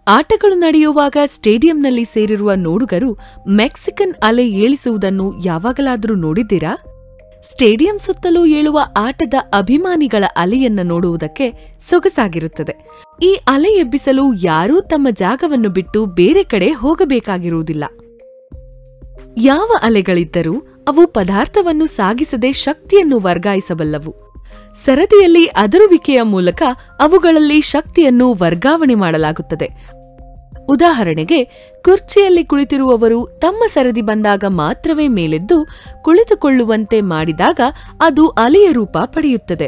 ಆಟಗಳು ನಡೆಯುವಾಗ ಸ್ಟೇಡಿಯಂನಲ್ಲಿ ಸೇರಿರುವ ನೋಡುಗರು ಮೆಕ್ಸಿಕನ್ ಅಲೆ ಏಳಿಸುವುದನ್ನು ಯಾವಾಗಲಾದರೂ ನೋಡಿದ್ದೀರಾ ಸ್ಟೇಡಿಯಂ ಸುತ್ತಲೂ ಏಳುವ ಆಟದ ಅಭಿಮಾನಿಗಳ ಅಲೆಯನ್ನ ನೋಡುವುದಕ್ಕೆ ಸೊಗಸಾಗಿರುತ್ತದೆ ಈ ಅಲೆ ಎಬ್ಬಿಸಲು ಯಾರೂ ತಮ್ಮ ಜಾಗವನ್ನು ಬಿಟ್ಟು ಬೇರೆ ಕಡೆ ಹೋಗಬೇಕಾಗಿರುವುದಿಲ್ಲ ಯಾವ ಅಲೆಗಳಿದ್ದರೂ ಅವು ಪದಾರ್ಥವನ್ನು ಸಾಗಿಸದೆ ಶಕ್ತಿಯನ್ನು ವರ್ಗಾಯಿಸಬಲ್ಲವು ಸರದಿಯಲ್ಲಿ ಅದರುವಿಕೆಯ ಮೂಲಕ ಅವುಗಳಲ್ಲಿ ಶಕ್ತಿಯನ್ನು ವರ್ಗಾವಣೆ ಮಾಡಲಾಗುತ್ತದೆ ಉದಾಹರಣೆಗೆ ಕುರ್ಚಿಯಲ್ಲಿ ಕುಳಿತಿರುವವರು ತಮ್ಮ ಸರದಿ ಬಂದಾಗ ಮಾತ್ರವೇ ಮೇಲೆದ್ದು ಕುಳಿತುಕೊಳ್ಳುವಂತೆ ಮಾಡಿದಾಗ ಅದು ಅಲೆಯ ರೂಪ ಪಡೆಯುತ್ತದೆ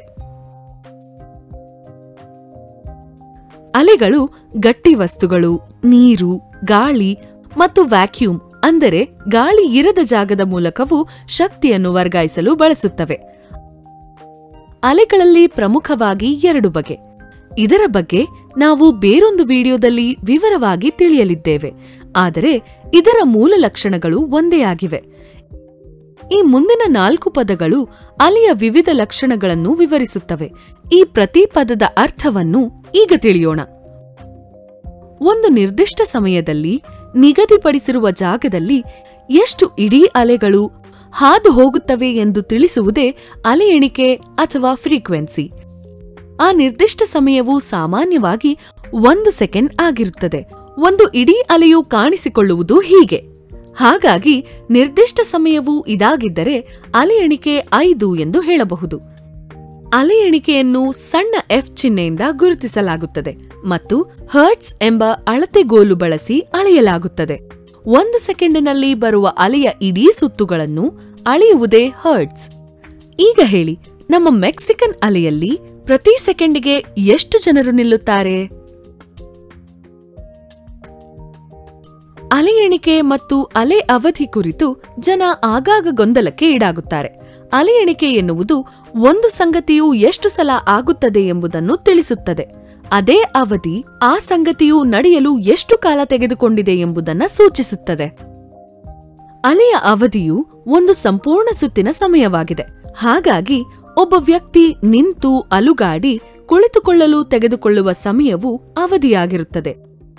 ಅಲೆಗಳು ಗಟ್ಟಿ ವಸ್ತುಗಳು ನೀರು ಗಾಳಿ ಮತ್ತು ವ್ಯಾಕ್ಯೂಮ್ ಅಂದರೆ ಗಾಳಿ ಇರದ ಜಾಗದ ಮೂಲಕವೂ ಶಕ್ತಿಯನ್ನು ವರ್ಗಾಯಿಸಲು ಬಳಸುತ್ತವೆ ಅಲೆಗಳಲ್ಲಿ ಪ್ರಮುಖವಾಗಿ ಎರಡು ಬಗೆ ಇದರ ಬಗ್ಗೆ ನಾವು ಬೇರೊಂದು ವಿಡಿಯೋದಲ್ಲಿ ವಿವರವಾಗಿ ತಿಳಿಯಲಿದ್ದೇವೆ ಆದರೆ ಇದರ ಮೂಲ ಲಕ್ಷಣಗಳು ಒಂದೇ ಆಗಿವೆ ಈ ಮುಂದಿನ ನಾಲ್ಕು ಪದಗಳು ಅಲೆಯ ವಿವಿಧ ಲಕ್ಷಣಗಳನ್ನು ವಿವರಿಸುತ್ತವೆ ಈ ಪ್ರತಿ ಪದದ ಅರ್ಥವನ್ನು ಈಗ ತಿಳಿಯೋಣ ಒಂದು ನಿರ್ದಿಷ್ಟ ಸಮಯದಲ್ಲಿ ನಿಗದಿಪಡಿಸಿರುವ ಜಾಗದಲ್ಲಿ ಎಷ್ಟು ಇಡೀ ಅಲೆಗಳು ಹಾದು ಹೋಗುತ್ತವೆ ಎಂದು ತಿಳಿಸುವುದೇ ಅಲೆ ಎಣಿಕೆ ಅಥವಾ ಫ್ರೀಕ್ವೆನ್ಸಿ ಆ ನಿರ್ದಿಷ್ಟ ಸಮಯವು ಸಾಮಾನ್ಯವಾಗಿ ಒಂದು ಸೆಕೆಂಡ್ ಆಗಿರುತ್ತದೆ ಒಂದು ಇಡೀ ಅಲೆಯು ಕಾಣಿಸಿಕೊಳ್ಳುವುದು ಹೀಗೆ ಹಾಗಾಗಿ ನಿರ್ದಿಷ್ಟ ಸಮಯವು ಇದಾಗಿದ್ದರೆ ಅಲೆ ಎಣಿಕೆ ಐದು ಎಂದು ಹೇಳಬಹುದು ಅಲೆ ಎಣಿಕೆಯನ್ನು ಸಣ್ಣ ಎಫ್ ಚಿಹ್ನೆಯಿಂದ ಗುರುತಿಸಲಾಗುತ್ತದೆ ಮತ್ತು ಹರ್ಟ್ಸ್ ಎಂಬ ಅಳತೆಗೋಲು ಬಳಸಿ ಅಳೆಯಲಾಗುತ್ತದೆ ಒಂದು ಸೆಕೆಂಡಿನಲ್ಲಿ ಬರುವ ಅಲೆಯ ಇಡೀ ಸುತ್ತುಗಳನ್ನು ಅಳೆಯುವುದೇ ಹರ್ಟ್ಸ್ ಈಗ ಹೇಳಿ ನಮ್ಮ ಮೆಕ್ಸಿಕನ್ ಅಲೆಯಲ್ಲಿ ಪ್ರತಿ ಸೆಕೆಂಡಿಗೆ ಎಷ್ಟು ಜನರು ನಿಲ್ಲುತ್ತಾರೆ ಅಲೆ ಎಣಿಕೆ ಮತ್ತು ಅಲೆ ಅವಧಿ ಕುರಿತು ಜನ ಆಗಾಗ ಗೊಂದಲಕ್ಕೆ ಈಡಾಗುತ್ತಾರೆ ಅಲೆ ಎಣಿಕೆ ಎನ್ನುವುದು ಒಂದು ಸಂಗತಿಯು ಎಷ್ಟು ಸಲ ಆಗುತ್ತದೆ ಎಂಬುದನ್ನು ತಿಳಿಸುತ್ತದೆ ಅದೇ ಅವಧಿ ಆ ಸಂಗತಿಯು ನಡೆಯಲು ಎಷ್ಟು ಕಾಲ ತೆಗೆದುಕೊಂಡಿದೆ ಎಂಬುದನ್ನು ಸೂಚಿಸುತ್ತದೆ ಅಲೆಯ ಅವಧಿಯು ಒಂದು ಸಂಪೂರ್ಣ ಸುತ್ತಿನ ಸಮಯವಾಗಿದೆ ಹಾಗಾಗಿ ಒಬ್ಬ ವ್ಯಕ್ತಿ ನಿಂತು ಅಲುಗಾಡಿ ಕುಳಿತುಕೊಳ್ಳಲು ತೆಗೆದುಕೊಳ್ಳುವ ಸಮಯವು ಅವಧಿಯಾಗಿರುತ್ತದೆ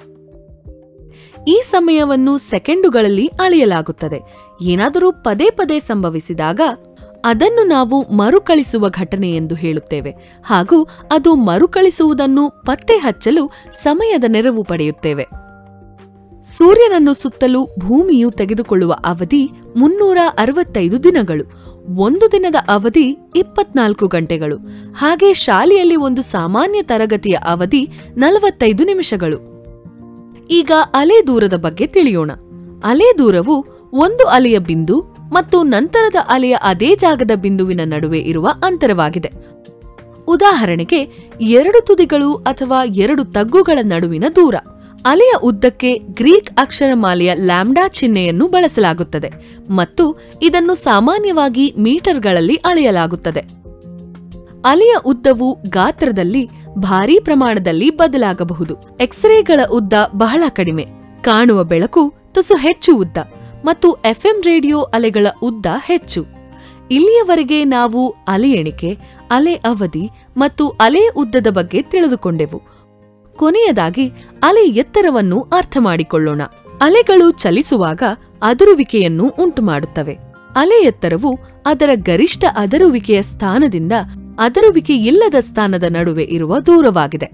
ಈ ಸಮಯವನ್ನು ಸೆಕೆಂಡುಗಳಲ್ಲಿ ಅಳೆಯಲಾಗುತ್ತದೆ ಏನಾದರೂ ಪದೇ ಪದೇ ಸಂಭವಿಸಿದಾಗ ಅದನ್ನು ನಾವು ಮರುಕಳಿಸುವ ಘಟನೆ ಎಂದು ಹೇಳುತ್ತೇವೆ ಹಾಗೂ ಅದು ಮರುಕಳಿಸುವುದನ್ನು ಪತ್ತೆ ಹಚ್ಚಲು ಸಮಯದ ನೆರವು ಪಡೆಯುತ್ತೇವೆ ಸೂರ್ಯನನ್ನು ಸುತ್ತಲೂ ಭೂಮಿಯು ತೆಗೆದುಕೊಳ್ಳುವ ಅವಧಿ ಮುನ್ನೂರ ಅರವತ್ತೈದು ದಿನಗಳು ಒಂದು ದಿನದ ಅವಧಿ ಇಪ್ಪತ್ನಾಲ್ಕು ಗಂಟೆಗಳು ಹಾಗೆ ಶಾಲೆಯಲ್ಲಿ ಒಂದು ಸಾಮಾನ್ಯ ತರಗತಿಯ ಅವಧಿ ನಲವತ್ತೈದು ನಿಮಿಷಗಳು ಈಗ ಅಲೆ ದೂರದ ಬಗ್ಗೆ ತಿಳಿಯೋಣ ಅಲೆ ದೂರವು ಒಂದು ಅಲೆಯ ಬಿಂದು ಮತ್ತು ನಂತರದ ಅಲೆಯ ಅದೇ ಜಾಗದ ಬಿಂದುವಿನ ನಡುವೆ ಇರುವ ಅಂತರವಾಗಿದೆ ಉದಾಹರಣೆಗೆ ಎರಡು ತುದಿಗಳು ಅಥವಾ ಎರಡು ತಗ್ಗುಗಳ ನಡುವಿನ ದೂರ ಅಲೆಯ ಉದ್ದಕ್ಕೆ ಗ್ರೀಕ್ ಅಕ್ಷರಮಾಲೆಯ ಲ್ಯಾಂಬ್ಡಾ ಚಿಹ್ನೆಯನ್ನು ಬಳಸಲಾಗುತ್ತದೆ ಮತ್ತು ಇದನ್ನು ಸಾಮಾನ್ಯವಾಗಿ ಮೀಟರ್ಗಳಲ್ಲಿ ಅಳೆಯಲಾಗುತ್ತದೆ ಅಲೆಯ ಉದ್ದವು ಗಾತ್ರದಲ್ಲಿ ಭಾರೀ ಪ್ರಮಾಣದಲ್ಲಿ ಬದಲಾಗಬಹುದು ಎಕ್ಸ್ರೇಗಳ ಉದ್ದ ಬಹಳ ಕಡಿಮೆ ಕಾಣುವ ಬೆಳಕು ತುಸು ಹೆಚ್ಚು ಉದ್ದ ಮತ್ತು ಎಫ್ಎಂ ರೇಡಿಯೋ ಅಲೆಗಳ ಉದ್ದ ಹೆಚ್ಚು ಇಲ್ಲಿಯವರೆಗೆ ನಾವು ಅಲೆ ಎಣಿಕೆ ಅಲೆ ಅವಧಿ ಮತ್ತು ಅಲೆ ಉದ್ದದ ಬಗ್ಗೆ ತಿಳಿದುಕೊಂಡೆವು ಕೊನೆಯದಾಗಿ ಅಲೆ ಎತ್ತರವನ್ನು ಅರ್ಥ ಮಾಡಿಕೊಳ್ಳೋಣ ಅಲೆಗಳು ಚಲಿಸುವಾಗ ಅದರುವಿಕೆಯನ್ನು ಉಂಟುಮಾಡುತ್ತವೆ ಅಲೆ ಎತ್ತರವು ಅದರ ಗರಿಷ್ಠ ಅದರುವಿಕೆಯ ಸ್ಥಾನದಿಂದ ಅದರುವಿಕೆ ಇಲ್ಲದ ಸ್ಥಾನದ ನಡುವೆ ಇರುವ ದೂರವಾಗಿದೆ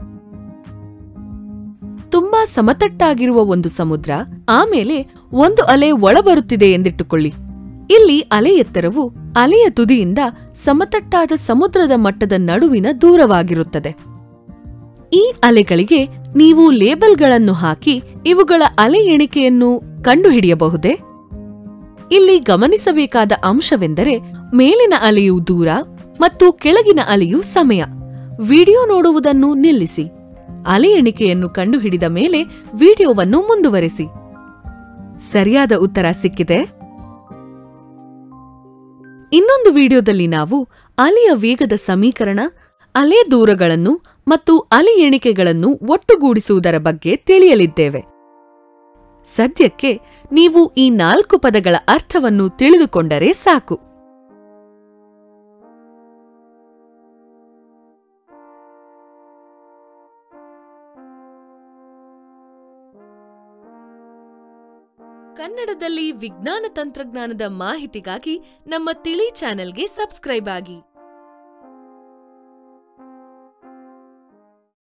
ತುಂಬಾ ಸಮತಟ್ಟಾಗಿರುವ ಒಂದು ಸಮುದ್ರ ಆಮೇಲೆ ಒಂದು ಅಲೆ ಒಳಬರುತ್ತಿದೆ ಎಂದಿಟ್ಟುಕೊಳ್ಳಿ ಇಲ್ಲಿ ಅಲೆ ಎತ್ತರವು ಅಲೆಯ ತುದಿಯಿಂದ ಸಮತಟ್ಟಾದ ಸಮುದ್ರದ ಮಟ್ಟದ ನಡುವಿನ ದೂರವಾಗಿರುತ್ತದೆ ಈ ಅಲೆಗಳಿಗೆ ನೀವು ಲೇಬಲ್ಗಳನ್ನು ಹಾಕಿ ಇವುಗಳ ಅಲೆ ಎಣಿಕೆಯನ್ನು ಕಂಡುಹಿಡಿಯಬಹುದೇ ಇಲ್ಲಿ ಗಮನಿಸಬೇಕಾದ ಅಂಶವೆಂದರೆ ಮೇಲಿನ ಅಲೆಯು ದೂರ ಮತ್ತು ಕೆಳಗಿನ ಅಲೆಯು ಸಮಯ ವಿಡಿಯೋ ನೋಡುವುದನ್ನು ನಿಲ್ಲಿಸಿ ಅಲೆ ಎಣಿಕೆಯನ್ನು ಕಂಡುಹಿಡಿದ ಮೇಲೆ ವಿಡಿಯೋವನ್ನು ಮುಂದುವರೆಸಿ ಸರಿಯಾದ ಉತ್ತರ ಸಿಕ್ಕಿದೆ ಇನ್ನೊಂದು ವಿಡಿಯೋದಲ್ಲಿ ನಾವು ಅಲೆಯ ವೇಗದ ಸಮೀಕರಣ ಅಲೆ ದೂರಗಳನ್ನು ಮತ್ತು ಅಲೆ ಎಣಿಕೆಗಳನ್ನು ಒಟ್ಟುಗೂಡಿಸುವುದರ ಬಗ್ಗೆ ತಿಳಿಯಲಿದ್ದೇವೆ ಸದ್ಯಕ್ಕೆ ನೀವು ಈ ನಾಲ್ಕು ಪದಗಳ ಅರ್ಥವನ್ನು ತಿಳಿದುಕೊಂಡರೆ ಸಾಕು ಕನ್ನಡದಲ್ಲಿ ವಿಜ್ಞಾನ ತಂತ್ರಜ್ಞಾನದ ಮಾಹಿತಿಗಾಗಿ ನಮ್ಮ ತಿಳಿ ಚಾನೆಲ್ಗೆ ಸಬ್ಸ್ಕ್ರೈಬ್ ಆಗಿ